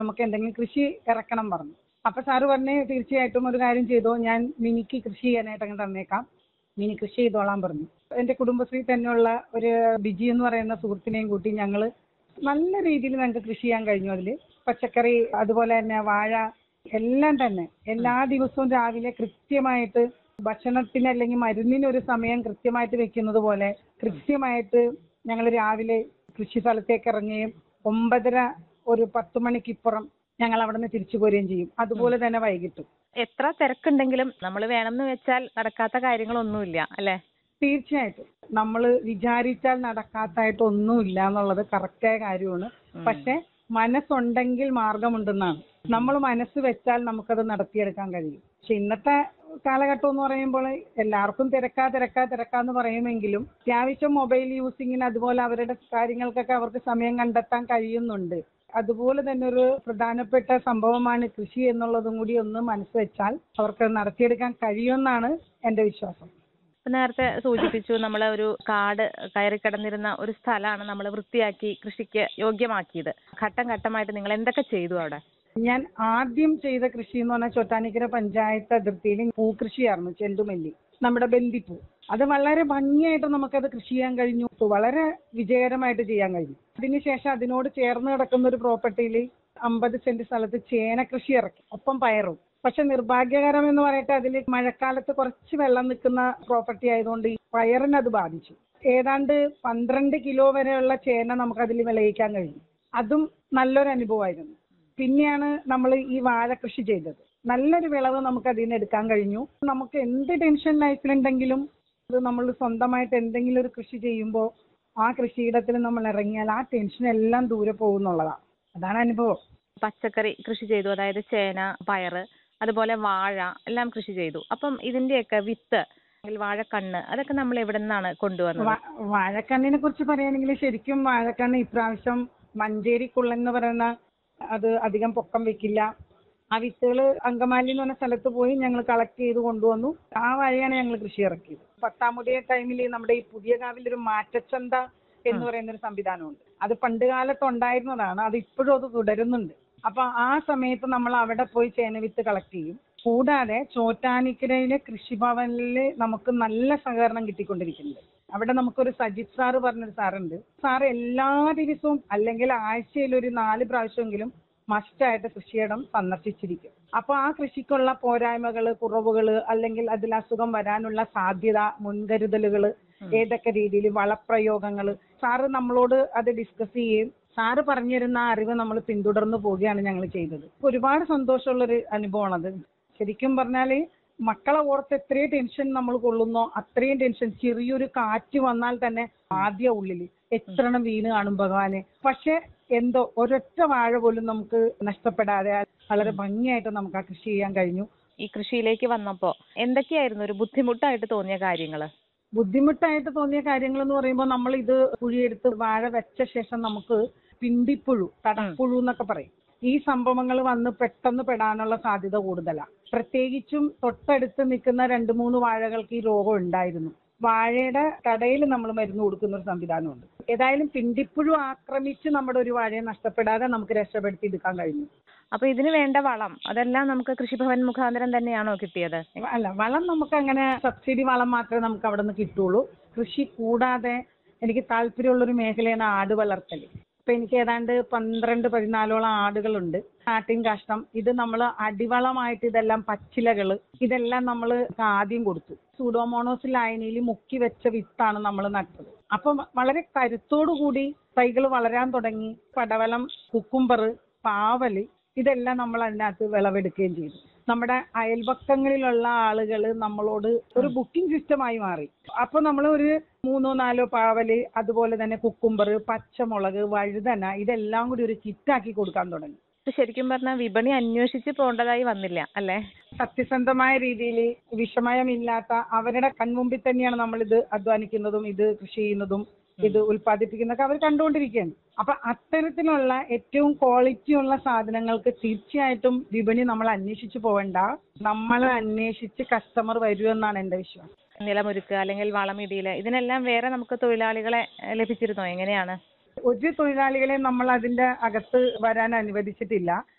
നമുക്ക് എന്തെങ്കിലും കൃഷി ഇറക്കണം പറഞ്ഞു അപ്പൊ സാറ് പറഞ്ഞ് തീർച്ചയായിട്ടും ഒരു കാര്യം ചെയ്തോ ഞാൻ മിനിക്ക് കൃഷി ചെയ്യാനായിട്ട് അങ്ങ് തന്നേക്കാം മിനി കൃഷി ചെയ്തോളാൻ പറഞ്ഞു എന്റെ കുടുംബശ്രീ തന്നെയുള്ള ഒരു ബിജി എന്ന് പറയുന്ന സുഹൃത്തിനെയും കൂട്ടി ഞങ്ങള് നല്ല രീതിയിൽ ഞങ്ങൾക്ക് കൃഷി ചെയ്യാൻ കഴിഞ്ഞു അതില് പച്ചക്കറി അതുപോലെ തന്നെ വാഴ എല്ലാം തന്നെ എല്ലാ ദിവസവും രാവിലെ കൃത്യമായിട്ട് ഭക്ഷണത്തിന് അല്ലെങ്കിൽ മരുന്നിന് ഒരു സമയം കൃത്യമായിട്ട് വെക്കുന്നത് പോലെ കൃത്യമായിട്ട് ഞങ്ങൾ രാവിലെ കൃഷി സ്ഥലത്തേക്ക് ഇറങ്ങുകയും ഒമ്പതര ഒരു പത്ത് മണിക്കിപ്പുറം ഞങ്ങൾ അവിടെ നിന്ന് തിരിച്ചു പോരുകയും ചെയ്യും അതുപോലെ തന്നെ വൈകിട്ടും എത്ര തിരക്കുണ്ടെങ്കിലും നമ്മൾ വേണമെന്ന് വെച്ചാൽ നടക്കാത്ത കാര്യങ്ങളൊന്നുമില്ല അല്ലെ തീർച്ചയായിട്ടും നമ്മൾ വിചാരിച്ചാൽ നടക്കാത്തായിട്ട് ഒന്നുമില്ല എന്നുള്ളത് കറക്റ്റായ കാര്യമാണ് പക്ഷെ മനസ്സുണ്ടെങ്കിൽ മാർഗമുണ്ടെന്നാണ് നമ്മൾ മനസ്സ് വെച്ചാൽ നമുക്കത് നടത്തിയെടുക്കാൻ കഴിയും പക്ഷെ ഇന്നത്തെ കാലഘട്ടം എന്ന് പറയുമ്പോൾ എല്ലാവർക്കും തിരക്കാ തിരക്കാ തിരക്കാന്ന് പറയുമെങ്കിലും അത്യാവശ്യം മൊബൈൽ യൂസിങ്ങിന് അതുപോലെ അവരുടെ കാര്യങ്ങൾക്കൊക്കെ അവർക്ക് സമയം കണ്ടെത്താൻ കഴിയുന്നുണ്ട് അതുപോലെ തന്നെ ഒരു പ്രധാനപ്പെട്ട സംഭവമാണ് കൃഷി എന്നുള്ളതും കൂടി ഒന്ന് മനസ്സ് വെച്ചാൽ അവർക്ക് നടത്തിയെടുക്കാൻ കഴിയുമെന്നാണ് എന്റെ വിശ്വാസം ഇപ്പൊ നേരത്തെ സൂചിപ്പിച്ചു നമ്മളെ ഒരു കാട് കയറി കിടന്നിരുന്ന ഒരു സ്ഥലമാണ് നമ്മൾ വൃത്തിയാക്കി കൃഷിക്ക് യോഗ്യമാക്കിയത് ഘട്ടം ഘട്ടമായിട്ട് നിങ്ങൾ എന്തൊക്കെ ചെയ്തു അവിടെ ഞാൻ ആദ്യം ചെയ്ത കൃഷി എന്ന് പറഞ്ഞാൽ ചോറ്റാനിക്കര പഞ്ചായത്ത് അതിർത്തിയിൽ പൂക്കൃഷിയായിരുന്നു ചെണ്ടുമല്ലി നമ്മുടെ ബന്ദിപ്പൂ അത് വളരെ ഭംഗിയായിട്ട് നമുക്കത് കൃഷി ചെയ്യാൻ കഴിഞ്ഞു വളരെ വിജയകരമായിട്ട് ചെയ്യാൻ കഴിഞ്ഞു അതിനുശേഷം അതിനോട് ചേർന്ന് കിടക്കുന്ന ഒരു പ്രോപ്പർട്ടിയിൽ അമ്പത് സെന്റ് സ്ഥലത്ത് ചേന കൃഷി ഇറക്കി ഒപ്പം പയറും പക്ഷെ നിർഭാഗ്യകരം എന്ന് പറയട്ടെ അതിൽ മഴക്കാലത്ത് കുറച്ച് വെള്ളം നിൽക്കുന്ന പ്രോപ്പർട്ടി ആയതുകൊണ്ട് ഈ പയറിന് അത് ബാധിച്ചു ഏതാണ്ട് പന്ത്രണ്ട് കിലോ വരെയുള്ള ചേന നമുക്ക് അതിൽ വിളയിക്കാൻ കഴിഞ്ഞു അതും നല്ലൊരു അനുഭവമായിരുന്നു പിന്നെയാണ് നമ്മൾ ഈ വാഴ കൃഷി ചെയ്തത് നല്ലൊരു വിളവ് നമുക്ക് അതിൽ നിന്ന് എടുക്കാൻ കഴിഞ്ഞു നമുക്ക് എന്ത് ടെൻഷൻ ലൈഫിലുണ്ടെങ്കിലും അത് നമ്മൾ സ്വന്തമായിട്ട് എന്തെങ്കിലും ഒരു കൃഷി ചെയ്യുമ്പോൾ ആ കൃഷിയിടത്തിൽ നമ്മൾ ഇറങ്ങിയാൽ ആ ടെൻഷൻ എല്ലാം ദൂരെ പോകുന്നുള്ളതാണ് അതാണ് അനുഭവം പച്ചക്കറി കൃഷി ചെയ്തു അതായത് ചേന പയറ് അതുപോലെ വാഴ എല്ലാം കൃഷി ചെയ്തു അപ്പം ഇതിന്റെയൊക്കെ വിത്ത് അല്ലെങ്കിൽ വാഴക്കണ്ണ് അതൊക്കെ നമ്മൾ എവിടെ നിന്നാണ് കൊണ്ടുവന്നത് വാ- വാഴക്കണ്ണിനെ കുറിച്ച് പറയുകയാണെങ്കിൽ ശരിക്കും വാഴക്കണ്ണ് ഇപ്രാവശ്യം മഞ്ചേരി കുള്ളൻ എന്ന് പറയുന്ന അത് അധികം പൊക്കം വെക്കില്ല ആ വിത്തുകൾ അങ്കമാലി എന്ന് പറഞ്ഞ സ്ഥലത്ത് പോയി ഞങ്ങൾ കളക്ട് ചെയ്ത് കൊണ്ടുവന്നു ആ വഴിയാണ് ഞങ്ങൾ കൃഷി ഇറക്കിയത് പത്താമുടിയ ടൈമിൽ നമ്മുടെ ഈ പുതിയ കാവിൽ ഒരു മാറ്റച്ചന്ത എന്ന് പറയുന്ന ഒരു സംവിധാനമുണ്ട് അത് പണ്ട് കാലത്ത് ഉണ്ടായിരുന്നതാണ് അത് ഇപ്പോഴും അത് തുടരുന്നുണ്ട് അപ്പൊ ആ സമയത്ത് നമ്മൾ അവിടെ പോയി ചേനവിത്ത് കളക്ട് ചെയ്യും കൂടാതെ ചോറ്റാനിക്കരയിലെ കൃഷിഭവനിൽ നമുക്ക് നല്ല സഹകരണം കിട്ടിക്കൊണ്ടിരിക്കുന്നുണ്ട് അവിടെ നമുക്കൊരു സജിത് സാറ് പറഞ്ഞൊരു സാറുണ്ട് സാറ് എല്ലാ ദിവസവും അല്ലെങ്കിൽ ആഴ്ചയിൽ ഒരു നാല് പ്രാവശ്യമെങ്കിലും മസ്റ്റായിട്ട് കൃഷിയിടം സന്ദർശിച്ചിരിക്കും അപ്പൊ ആ കൃഷിക്കുള്ള പോരായ്മകള് കുറവുകള് അല്ലെങ്കിൽ അതിൽ അസുഖം വരാനുള്ള സാധ്യത മുൻകരുതലുകള് ഏതൊക്കെ രീതിയിൽ വളപ്രയോഗങ്ങള് സാറ് നമ്മളോട് അത് ഡിസ്കസ് ചെയ്യുകയും സാറ് പറഞ്ഞിരുന്ന ആ അറിവ് നമ്മൾ പിന്തുടർന്നു പോവുകയാണ് ഞങ്ങൾ ചെയ്തത് ഒരുപാട് സന്തോഷമുള്ളൊരു അനുഭവമാണത് ശരിക്കും പറഞ്ഞാല് മക്കളെ ഓർത്ത് എത്രയും ടെൻഷൻ നമ്മൾ കൊള്ളുന്നോ അത്രയും ടെൻഷൻ ചെറിയൊരു കാറ്റ് വന്നാൽ തന്നെ ആദ്യ ഉള്ളിൽ എത്രണ്ണം വീണ് കാണും ഭഗവാനെ പക്ഷെ എന്തോ ഒരൊറ്റ വാഴ പോലും നമുക്ക് നഷ്ടപ്പെടാതെ വളരെ ഭംഗിയായിട്ട് നമുക്ക് ആ കൃഷി ചെയ്യാൻ കഴിഞ്ഞു ഈ കൃഷിയിലേക്ക് വന്നപ്പോ എന്തൊക്കെയായിരുന്നു ഒരു ബുദ്ധിമുട്ടായിട്ട് തോന്നിയ കാര്യങ്ങള് ബുദ്ധിമുട്ടായിട്ട് തോന്നിയ കാര്യങ്ങൾ എന്ന് പറയുമ്പോൾ നമ്മൾ ഇത് കുഴിയെടുത്ത് വാഴ വെച്ച ശേഷം നമുക്ക് പിണ്ടിപ്പുഴു തടപ്പുഴു എന്നൊക്കെ പറയും ഈ സംഭവങ്ങൾ വന്ന് പെട്ടെന്ന് പെടാനുള്ള സാധ്യത കൂടുതലാണ് പ്രത്യേകിച്ചും തൊട്ടടുത്ത് നിൽക്കുന്ന രണ്ട് മൂന്ന് വാഴകൾക്ക് ഈ രോഗം ഉണ്ടായിരുന്നു വാഴയുടെ കടയിൽ നമ്മൾ മരുന്ന് കൊടുക്കുന്ന ഒരു സംവിധാനമുണ്ട് ഏതായാലും പിണ്ടിപ്പുഴു ആക്രമിച്ച് നമ്മുടെ ഒരു വാഴയെ നഷ്ടപ്പെടാതെ നമുക്ക് രക്ഷപ്പെടുത്തി എടുക്കാൻ കഴിഞ്ഞു അപ്പൊ ഇതിന് വേണ്ട വളം അതെല്ലാം നമുക്ക് കൃഷിഭവൻ മുഖാന്തരം തന്നെയാണോ കിട്ടിയത് അല്ല വളം നമുക്ക് അങ്ങനെ സബ്സിഡി വളം മാത്രമേ നമുക്ക് അവിടെ നിന്ന് കിട്ടുള്ളൂ കൃഷി കൂടാതെ എനിക്ക് താല്പര്യമുള്ള ഒരു മേഖലയാണ് ആട് വളർത്തൽ ഇപ്പൊ എനിക്ക് ഏതാണ്ട് പന്ത്രണ്ട് പതിനാലോളം ആടുകളുണ്ട് ആട്ടിൻ കാഷ്ടം ഇത് നമ്മൾ അടിവളമായിട്ട് ഇതെല്ലാം പച്ചിലകള് ഇതെല്ലാം നമ്മൾ ആദ്യം കൊടുത്തു സൂഡോമോണോസ് ലായനിയിൽ മുക്കി വെച്ച വിത്താണ് നമ്മൾ നട്ടത് അപ്പം വളരെ കരുത്തോടു കൂടി തൈകൾ വളരാൻ തുടങ്ങി പടവലം കുക്കുംബർ പാവല് ഇതെല്ലാം നമ്മൾ അതിനകത്ത് വിളവെടുക്കുകയും ചെയ്തു നമ്മുടെ അയൽപക്കങ്ങളിലുള്ള ആളുകൾ നമ്മളോട് ഒരു ബുക്കിംഗ് സിസ്റ്റമായി മാറി അപ്പൊ നമ്മൾ ഒരു മൂന്നോ നാലോ പാവല് അതുപോലെ തന്നെ കുക്കുംബർ പച്ചമുളക് വഴുതന ഇതെല്ലാം കൂടി ഒരു കിറ്റാക്കി കൊടുക്കാൻ തുടങ്ങി ഇത് ശരിക്കും പറഞ്ഞാൽ വിപണി അന്വേഷിച്ച് പോകേണ്ടതായി വന്നില്ല അല്ലേ സത്യസന്ധമായ രീതിയിൽ വിഷമയമില്ലാത്ത അവരുടെ കൺമുമ്പിൽ തന്നെയാണ് നമ്മൾ ഇത് അധ്വാനിക്കുന്നതും ഇത് കൃഷി ചെയ്യുന്നതും ഇത് ഉൽപ്പാദിപ്പിക്കുന്നതൊക്കെ അവർ കണ്ടുകൊണ്ടിരിക്കുകയാണ് അപ്പൊ അത്തരത്തിലുള്ള ഏറ്റവും ക്വാളിറ്റി ഉള്ള സാധനങ്ങൾക്ക് തീർച്ചയായിട്ടും വിപണി നമ്മൾ അന്വേഷിച്ചു പോകണ്ട നമ്മളെ അന്വേഷിച്ച് കസ്റ്റമർ വരുമെന്നാണ് എന്റെ വിശ്വാസം നിലമൊരുക്കുക അല്ലെങ്കിൽ വളമിടിയില് ഇതിനെല്ലാം വേറെ നമുക്ക് തൊഴിലാളികളെ ഏഹ്, ലഭിച്ചിരുന്നോ എങ്ങനെയാണ് ഒരു തൊഴിലാളികളെ നമ്മൾ അതിന്റെ അകത്ത് വരാൻ അനുവദിച്ചിട്ടില്ല